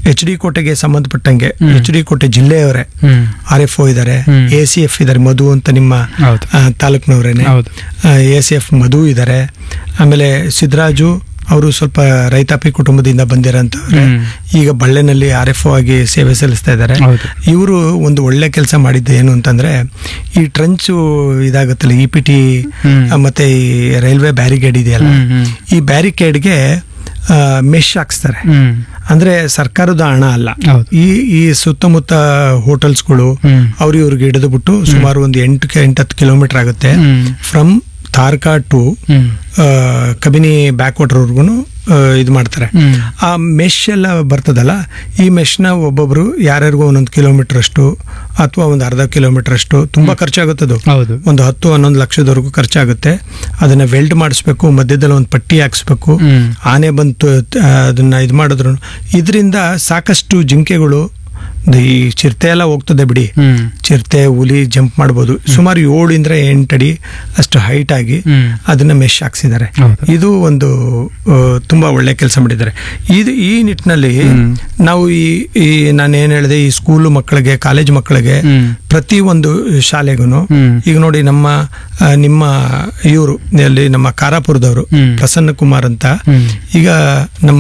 H D ಕೋಟೆಗೆ ಸಂಬಂಧಪಟ್ಟಂಗೆ H D ಕೋಟೆ ಜಿಲ್ಲೆಯವರೇ ಹ್ಮ್ ಆರ್ ಎಫ್ ಒ ಇದ್ದಾರೆ ಹ್ಮ್. ಎ ಸಿ ಎಫ್ ಇದ್ದಾರೆ ಮಧು ಅಂತ ನಿಮ್ಮ ಹೌದು ಆ, ತಾಲೂಕ್ನವರೇನೆ ಹೌದು ಎ ಸಿ ಎಫ್ ಮಧು ಇದ್ದಾರೆ ಆಮೇಲೆ ಸಿದ್ದರಾಜು ಅವರು ಸ್ವಲ್ಪ ರೈತಾಪಿ ಕುಟುಂಬದಿಂದ ಬಂದಿರೋಂಥವ್ರೆ ಹ್ಮ್. ಈಗ ಬಳ್ಳೆನಲ್ಲಿ ಆರ್ ಎಫ್ ಒ ಆಗಿ ಸೇವೆ ಸಲ್ಲಿಸ್ತಾ ಇದ್ದಾರೆ ಹೌದು ಇವರು ಒಂದು ಒಳ್ಳೆ ಕೆಲಸ ಮಾಡಿದ್ದು ಏನು ಅಂತಂದ್ರೆ ಈ ಟ್ರಂಚು ಇದಾಗುತ್ತಲ್ಲ ಇ ಪಿ ಟಿ ಹ್ಮ್. ಮತ್ತೆ ಈ ರೈಲ್ವೆ ಬ್ಯಾರಿಗೇಡ್ ಇದೆಯಲ್ಲ ಹ್ಮ್, ಹ್ಮ್. ಈ ಬ್ಯಾರಿಕೇಡ್ಗೆ ಮೆಶ್ ಹಾಕ್ಸ್ತಾರೆ ಹ್ಮ್ ಅಂದ್ರೆ ಸರ್ಕಾರದ ಹಣ ಅಲ್ಲ ಹೌದು ಈ ಈ ಸುತ್ತಮುತ್ತ ಹೋಟೆಲ್ಸ್ಗಳು ಹ್ಮ್ ಅವ್ರು ಇವ್ರಿಗೆ ಹಿಡಿದು ಬಿಟ್ಟು ಸುಮಾರು ಒಂದು ಎಂಟು ಎಂಟು ಹತ್ತು ಕಿಲೋಮೀಟರ್ ಆಗುತ್ತೆ ಹ್ಮ್ from Taraka to hmm Kabini back ವಾಟರ್ವರೆಗೂ ಇದು ಮಾಡ್ತಾರೆ ಹ್ಮ್ ಆ ಮೆಶ್ ಎಲ್ಲ ಬರ್ತದಲ್ಲ ಈ ಮೆಶ್ನ ಒಬ್ಬೊಬ್ರು ಯಾರ್ಯಾರಿಗೂ ಒಂದೊಂದು ಕಿಲೋಮೀಟರ್ ಅಷ್ಟು ಅಥವಾ ಒಂದು ಅರ್ಧ ಕಿಲೋಮೀಟರ್ ಅಷ್ಟು ತುಂಬಾ ಖರ್ಚಾಗುತ್ತದು ಹೌದು ಒಂದು ಹತ್ತು ಹನ್ನೊಂದು ಲಕ್ಷದವರೆಗೂ ಖರ್ಚಾಗುತ್ತೆ ಅದನ್ನ ವೆಲ್ಡ್ ಮಾಡಿಸ್ಬೇಕು ಮಧ್ಯದಲ್ಲಿ ಒಂದು ಪಟ್ಟಿ ಹಾಕ್ಸ್ಬೇಕು ಹ್ಮ್ ಆನೆ ಬಂತು ಆ, ಅದನ್ನ ಇದು ಮಾಡಿದ್ರು ಇದರಿಂದ ಸಾಕಷ್ಟು ಜಿಂಕೆಗಳು ಈ ಚಿರತೆ ಎಲ್ಲ ಹೋಗ್ತದೆ ಬಿಡಿ ಹ್ಮ್ ಚಿರತೆ ಹುಲಿ ಜಂಪ್ ಮಾಡ್ಬೋದು ಸುಮಾರು ಏಳರಿಂದ ಎಂಟು ಅಡಿ ಅಷ್ಟು ಹೈಟ್ ಆಗಿ ಹ್ಮ್ ಅದನ್ನ ಮೆಶ್ ಹಾಕ್ಸಿದ್ದಾರೆ ಹೌದು ಇದು ಒಂದು ಆ, ತುಂಬಾ ಒಳ್ಳೆ ಕೆಲಸ ಮಾಡಿದ್ದಾರೆ ಇದು ಈ ನಿಟ್ಟಿನಲ್ಲಿ ಹ್ಮ್. ನಾವು ಈ ಈ ನಾನು ಏನ್ ಹೇಳಿದೆ ಈ ಸ್ಕೂಲ್ ಮಕ್ಕಳಿಗೆ ಕಾಲೇಜ್ ಮಕ್ಕಳಿಗೆ ಹ್ಮ್ ಪ್ರತಿ ಒಂದು ಶಾಲೆಗೂ ಹ್ಮ್ ಈಗ ನೋಡಿ ನಮ್ಮ ಆ, ನಿಮ್ಮ ಇವರು ಅಲ್ಲಿ ನಮ್ಮ ಕಾರಾಪುರದವರು ಹ್ಮ್. ಪ್ರಸನ್ನ ಕುಮಾರ್ ಅಂತ ಹ್ಮ್ ಈಗ ನಮ್ಮ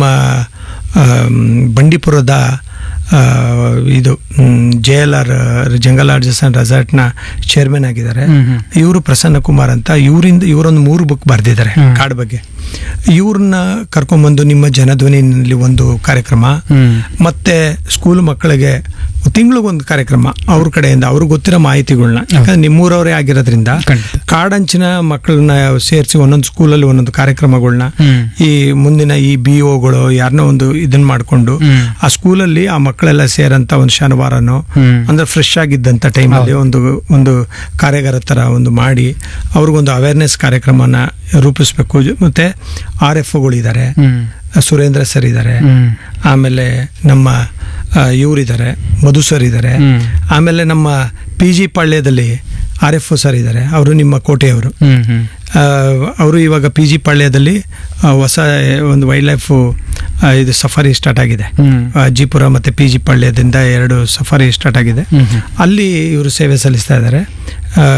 ಆಮ್, ಬಂಡೀಪುರದ ಆ, ಇದು J L R jungle lodges and ರೆಸಾರ್ಟ್ನ ಚೇರ್ಮನ್ ಆಗಿದ್ದಾರೆ ಹ್ಮ್ ಹ್ಮ್ ಇವರು ಪ್ರಸನ್ನ ಕುಮಾರ್ ಅಂತ ಇವರಿಂದ ಇವರೊಂದು ಮೂರು ಬುಕ್ ಬರೆದಿದ್ದಾರೆ ಹ್ಮ್. ಕಾಡ್ ಬಗ್ಗೆ ಇವ್ರನ್ನ ಕರ್ಕೊಂಬಂದು ನಿಮ್ಮ ಜನಧ್ವನಿನಲ್ಲಿ ಒಂದು ಕಾರ್ಯಕ್ರಮ ಹ್ಮ್ ಮತ್ತೆ ಸ್ಕೂಲ್ ಮಕ್ಕಳಿಗೆ ತಿಂಗಳಿಗೊಂದು ಕಾರ್ಯಕ್ರಮ ಅವ್ರ ಕಡೆಯಿಂದ ಅವ್ರಿಗೆ ಗೊತ್ತಿರೋ ಮಾಹಿತಿಗಳನ್ನ ಯಾಕಂದ್ರೆ ನಿಮ್ಮೂರವರೇ ಆಗಿರೋದ್ರಿಂದ ಖಂಡಿತ ಕಾಡಂಚಿನ ಮಕ್ಕಳನ್ನ ಸೇರಿಸಿ ಒಂದೊಂದು ಸ್ಕೂಲಲ್ಲಿ ಒಂದೊಂದು ಕಾರ್ಯಕ್ರಮಗಳನ್ನ ಹ್ಮ್ ಈ ಮುಂದಿನ ಈ ಬಿ ಒಗಳು ಯಾರನ್ನೋ ಒಂದು ಇದನ್ನ ಮಾಡ್ಕೊಂಡು ಹ್ಮ್ ಆ ಸ್ಕೂಲಲ್ಲಿ ಆ ಮಕ್ಕಳೆಲ್ಲ ಸೇರಂತ ಒಂದು ಶನಿವಾರನೋ ಹ್ಮ್ ಅಂದ್ರೆ ಫ್ರೆಶ್ ಆಗಿದ್ದಂಥ ಟೈಮಲ್ಲಿ ಒಂದು ಒಂದು ಕಾರ್ಯಾಗಾರ ಥರ ಒಂದು ಮಾಡಿ ಅವ್ರಿಗೊಂದು ಅವೇರ್ನೆಸ್ ಕಾರ್ಯಕ್ರಮನ ರೂಪಿಸ್ಬೇಕು ಮತ್ತೆ ಆರ್ ಎಫ್ ಒಗಳಿದ್ದಾರೆ ಹ್ಮ್ ಸುರೇಂದ್ರ ಸರ್ ಇದ್ದಾರೆ ಹ್ಮ್ ಆಮೇಲೆ ನಮ್ಮ ಇವರಿದ್ದಾರೆ ಮಧು ಸರ್ ಇದ್ದಾರೆ ಹ್ಮ್ ಆಮೇಲೆ ನಮ್ಮ ಪಿ ಜಿ ಪಾಳ್ಯದಲ್ಲಿ ಆರ್ ಎಫ್ ಒ ಸರ್ ಇದ್ದಾರೆ ಅವರು ನಿಮ್ಮ ಕೋಟೆಯವರು ಹ್ಮ್ ಹ್ಮ್ ಅವರು ಇವಾಗ ಪಿ ಜಿ ಪಾಳ್ಯದಲ್ಲಿ ಆ, ಹೊಸ ಒಂದು ವೈಲ್ಡ್ ಲೈಫ್ ಇದು ಸಫಾರಿ ಸ್ಟಾರ್ಟ್ ಆಗಿದೆ ಹ್ಮ್ ಆ, ಜಿಪುರ ಮತ್ತು ಪಿ ಜಿ ಪಾಳ್ಯದಿಂದ ಎರಡು ಸಫಾರಿ ಸ್ಟಾರ್ಟ್ ಆಗಿದೆ ಹ್ಮ್ ಹ್ಮ್ ಅಲ್ಲಿ ಇವರು ಸೇವೆ ಸಲ್ಲಿಸ್ತಾ ಇದ್ದಾರೆ ಆ,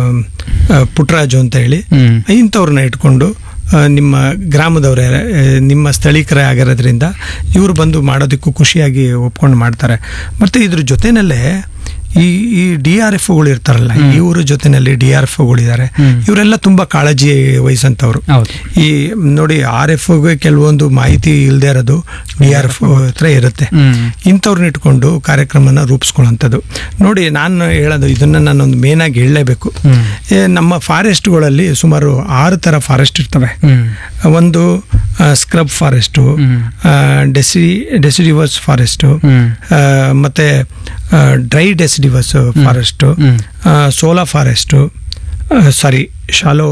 ಆ, ಪುಟ್ಟರಾಜು ಅಂತ ಹೇಳಿ ಹ್ಮ್ ಇಂಥವ್ರನ್ನ ಇಟ್ಕೊಂಡು ಆ, ನಿಮ್ಮ ಗ್ರಾಮದವರೇ ಆ, ನಿಮ್ಮ ಸ್ಥಳೀಕರೇ ಆಗಿರೋದ್ರಿಂದ ಇವರು ಬಂದು ಮಾಡೋದಕ್ಕೂ ಖುಷಿಯಾಗಿ ಒಪ್ಕೊಂಡು ಮಾಡ್ತಾರೆ ಮತ್ತು ಇದ್ರ ಜೊತೆನಲ್ಲೇ ಈ ಈ ಡಿ ಆರ್ ಎಫ್ ಗಳು ಇರ್ತಾರಲ್ಲ ಇವ್ರ ಜೊತೆನಲ್ಲಿ ಡಿ ಆರ್ ಎಫ್ ಇದ್ದಾರೆ ಹ್ಮ್. ಇವರೆಲ್ಲ ತುಂಬಾ ಕಾಳಜಿ ವಹಿಸಂತವ್ರು ಹೌದು ಈ ನೋಡಿ ಆರ್ ಎಫ್ ಕೆಲವೊಂದು ಮಾಹಿತಿ ಇಲ್ಲದೆ ಇರೋದು ಡಿ ಆರ್ ಎಫ್ ಹತ್ರ ಇರುತ್ತೆ ಹ್ಮ್ ಇಂಥವ್ರನ್ನ ಇಟ್ಕೊಂಡು ಕಾರ್ಯಕ್ರಮನ ರೂಪಿಸ್ಕೊಳ್ಳೋಂಥದ್ದು ನೋಡಿ ನಾನು ಹೇಳೋದು ಇದನ್ನ ನಾನೊಂದು ಮೇನ್ ಆಗಿ ಹೇಳಲೇಬೇಕು ಹ್ಮ್ ಏ, ನಮ್ಮ ಫಾರೆಸ್ಟ್ಗಳಲ್ಲಿ ಸುಮಾರು ಆರು ಥರ ಫಾರೆಸ್ಟ್ ಇರ್ತವೆ ಹ್ಮ್ ಒಂದು scrub forest hmm deci deciduous forest hmm ಮತ್ತು dry deciduous forest hmm shola forest sorry shallow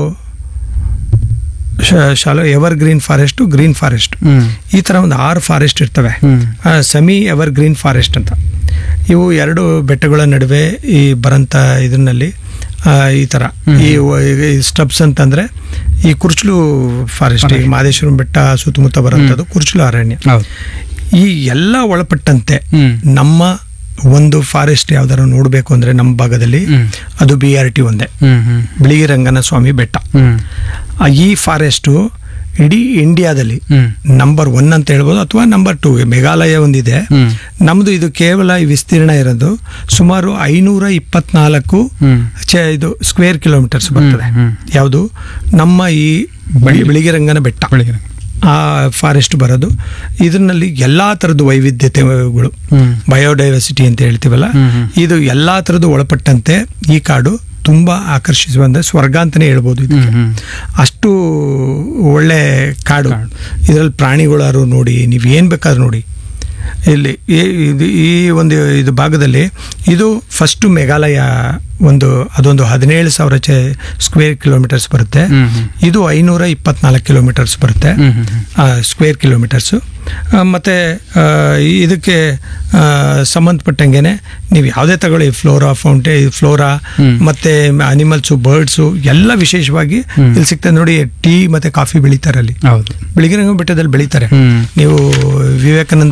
shallow evergreen forest green forest ಹ್ಮ್ ಈ ಥರ ಒಂದು ಆರು ಫಾರೆಸ್ಟ್ ಇರ್ತವೆ ಹ್ಮ್ ಸೆಮಿ ಎವರ್ ಗ್ರೀನ್ ಫಾರೆಸ್ಟ್ ಅಂತ ಇವು ಎರಡು ಬೆಟ್ಟಗಳ ನಡುವೆ ಈ ಬರಂತ ಇದರಲ್ಲಿ ಈ ಥರ ಈ ಸ್ಟಬ್ಸ್ ಅಂತಂದ್ರೆ ಈ ಕುರ್ಚಲು ಫಾರೆಸ್ಟ್ ಈ ಮಾದೇಶ್ವರಂ ಬೆಟ್ಟ ಸುತ್ತಮುತ್ತ ಬರೋಂಥದ್ದು ಕುರ್ಚಲು ಅರಣ್ಯ ಹೌದು ಈ ಎಲ್ಲ ಒಳಪಟ್ಟಂತೆ ಹ್ಮ್ ನಮ್ಮ ಒಂದು ಫಾರೆಸ್ಟ್ ಯಾವ್ದಾರು ನೋಡಬೇಕು ಅಂದ್ರೆ ನಮ್ಮ ಭಾಗದಲ್ಲಿ ಹ್ಮ್ ಅದು ಬಿ ಆರ್ ಟಿ ಒಂದೇ ಹ್ಮ್ ಹ್ಮ್ ಬಿಳಿಗಿ ರಂಗನ ಸ್ವಾಮಿ ಬೆಟ್ಟ ಹ್ಮ್ ಆ ಈ ಫಾರೆಸ್ಟು ಇಡೀ ಇಂಡಿಯಾದಲ್ಲಿ ಹ್ಮ್ ನಂಬರ್ ಒನ್ ಅಂತ ಹೇಳ್ಬೋದು ಅಥವಾ ನಂಬರ್ ಟೂ ಮೇಘಾಲಯ ಒಂದಿದೆ ಹ್ಮ್ ನಮ್ದು ಇದು ಕೇವಲ ಈ ವಿಸ್ತೀರ್ಣ ಇರೋದು ಸುಮಾರು ಐನೂರ ಇಪ್ಪತ್ನಾಲ್ಕು ಹ್ಮ್ ಚ- ಇದು ಸ್ಕ್ವೇರ್ ಕಿಲೋಮೀಟರ್ಸ್ ಬರ್ತದೆ ಹ್ಮ್ ಯಾವುದು ನಮ್ಮ ಈ ಬಿಳಿ- ಬಿಳಿಗಿರಂಗನ ಬೆಟ್ಟ ಬೆಳಿಗ್ಗೆ ಆ ಫಾರೆಸ್ಟ್ ಬರೋದು ಇದರಲ್ಲಿ ಎಲ್ಲಾ ಥರದ ವೈವಿಧ್ಯತೆಗಳು ಹ್ಮ್ ಬಯೋಡೈವರ್ಸಿಟಿ ಅಂತ ಹೇಳ್ತೀವಲ್ಲ ಹ್ಮ್ ಹ್ಮ್ ಇದು ಎಲ್ಲಾ ಥರದ್ದು ಒಳಪಟ್ಟಂತೆ ಈ ಕಾಡು ತುಂಬಾ ಆಕರ್ಷಿಸುವಂತೆ ಸ್ವರ್ಗ ಅಂತಾನೆ ಹೇಳ್ಬೋದು ಇದು ಹ್ಮ್ ಹ್ಮ್ ಅಷ್ಟು ಒಳ್ಳೆ ಕಾಡು ಕಾಡು. ಇದರಲ್ಲಿ ಪ್ರಾಣಿಗಳಾರು ನೋಡಿ ನೀವು ಏನು ಬೇಕಾದ್ರೂ ನೋಡಿ ಇಲ್ಲಿ ಈ- ಇದು ಈ ಒಂದು ಇದು ಭಾಗದಲ್ಲಿ ಇದು ಫಸ್ಟ್ ಮೇಘಾಲಯ ಒಂದು ಅದೊಂದು ಹದಿನೇಳು ಸಾವಿರ ಚೆ ಸ್ಕ್ವೇರ್ ಕಿಲೋಮೀಟರ್ಸ್ ಬರುತ್ತೆ ಹ್ಮ್ ಹ್ಮ್ ಇದು ಐನೂರ ಇಪ್ಪತ್ನಾಲ್ಕು ಕಿಲೋಮೀಟರ್ಸ್ ಬರುತ್ತೆ ಹ್ಮ್ ಹ್ಮ್ ಹ್ಮ್ ಸ್ಕ್ವೇರ್ ಕಿಲೋಮೀಟರ್ಸು ಮತ್ತು ಇದಕ್ಕೆ ಆ, ಸಂಬಂಧಪಟ್ಟಂಗೆನೆ ನೀವು ಯಾವುದೇ ತಗೊಳ್ಳಿ ಫ್ಲೋರಾ ಫೌಂಟೇ ಫ್ಲೋರಾ ಹ್ಮ್. ಮತ್ತು ಅನಿಮಲ್ಸು ಬರ್ಡ್ಸು ಎಲ್ಲ ವಿಶೇಷವಾಗಿ ಹ್ಮ್. ಇಲ್ಲಿ ಸಿಗ್ತದೆ ನೋಡಿ ಟೀ ಮತ್ತು ಕಾಫಿ ಬೆಳೀತಾರೆ ಅಲ್ಲಿ ಹೌದು ಬೆಳಗಿನ ಬೆಟ್ಟದಲ್ಲಿ ಬೆಳೀತಾರೆ ಹ್ಮ್ ನೀವು ವಿವೇಕಾನಂದ